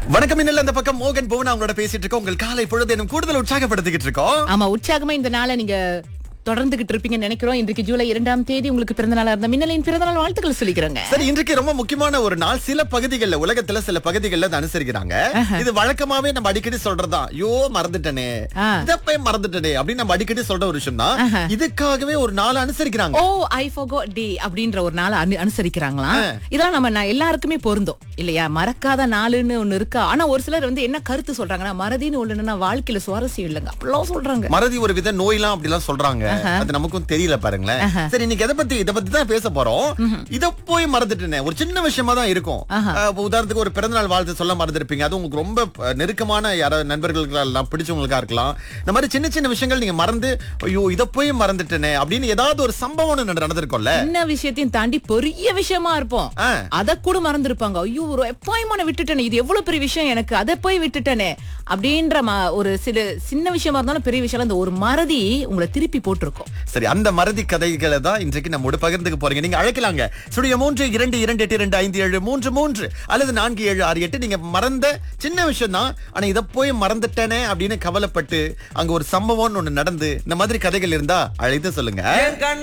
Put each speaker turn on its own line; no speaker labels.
வணக்கம் இன்னல் அந்த பக்கம் மோகன் புவனா அவங்களோட பேசிட்டு இருக்கோம் உங்கள் காலை பொழுது இன்னும் கூடுதல் உற்சாகப்படுத்திக்கிட்டு இருக்கோம்
ஆமா உற்சாகமா இந்த நாளை நீங்க தொடர்ந்துகிட்டு இருப்பீங்கன்னு நினைக்கிறோம் இன்றைக்கு ஜூலை இரண்டாம் தேதி உங்களுக்கு பிறந்த நாளா இருந்த மின்னலின் பிறந்த நாள் வாழ்த்துக்கள் சொல்லிக்கிறோங்க
சரி இன்றைக்கு ரொம்ப முக்கியமான ஒரு நாள் சில பகுதிகளில் உலகத்துல சில பகுதிகளில் அதை அனுசரிக்கிறாங்க இது வழக்கமாவே நம்ம அடிக்கடி சொல்றதுதான் ஐயோ மறந்துட்டனே
ஆ.
இத போய் மறந்துட்டனே அப்படின்னு நம்ம அடிக்கடி சொல்ற ஒரு விஷயம் தான் இதுக்காகவே ஒரு நாள் அனுசரிக்கிறாங்க
ஓ ஐ ஃபோகோ டே அப்படின்ற ஒரு நாளை அனு- அனுசரிக்கிறாங்களா இதெல்லாம் நம்ம நான் எல்லாருக்குமே பொருந்தும் இல்லையா மறக்காத நாளுன்னு ஒண்ணு இருக்கா ஆனா ஒரு சிலர் வந்து என்ன கருத்து சொல்றாங்கன்னா மறதின்னு ஒண்ணுன்னா வாழ்க்கையில சுவாரஸ்யம் இல்லைங்க அப்படிலாம் சொல்றாங்க
மறதி ஒரு வித நோயெல்லாம் அப்படி எல்லாம் சொல்றாங்க அது நமக்கும் தெரியல பாருங்களேன் சரி இன்னைக்கு எதை பத்தி இத பத்தி தான் பேச போறோம் இத போய் மறந்துட்டேனே ஒரு சின்ன விஷயமா தான் இருக்கும் அஹ், இப்ப உதாரணத்துக்கு ஒரு பிறந்தநாள் வாழ்த்து சொல்ல மறந்துருப்பீங்க அது உங்களுக்கு ரொம்ப அஹ், நெருக்கமான யாராவது நண்பர்களுக்கு எல்லாம் பிடிச்சவங்களுக்கா இருக்கலாம் இந்த மாதிரி சின்ன சின்ன விஷயங்கள் நீங்க மறந்து ஐயோ இத போய் மறந்துட்டேனே அப்படின்னு ஏதாவது ஒரு சம்பவம் ஒண்ணு நடந்திருக்கும்ல
சின்ன விஷயத்தையும் தாண்டி பெரிய விஷயமா இருப்போம்
ஆ.
அத கூட மறந்துருப்பாங்க ஐயோ ஒரு அப்பாயின்மெண்ட் விட்டுட்டேனே இது எவ்வளவு பெரிய விஷயம் எனக்கு அதை போய் விட்டுட்டேனே அப்படின்ற ம- ஒரு சில சின்ன விஷயமா இருந்தாலும் பெரிய விஷயம் அந்த ஒரு மறதி உங்களை திருப்பி போட்டிருக்கும்
சரி அந்த மறதி கதைகளை தான் இன்றைக்கு நம்மோட பகிர்ந்துக்க போறீங்க நீங்க அழைக்கலாங்க ஸ்டுடியோ மூன்று இரண்டு இரண்டு எட்டு இரண்டு ஐந்து ஏழு மூன்று மூன்று அல்லது நான்கு ஏழு ஆறு எட்டு நீங்க மறந்த சின்ன விஷயம் தான் ஆனா இத போய் மறந்துட்டேனே அப்படின்னு கவலைப்பட்டு அங்க ஒரு சம்பவம்னு ஒண்ணு நடந்து இந்த மாதிரி கதைகள் இருந்தா அழைத்து சொல்லுங்க
என் கண்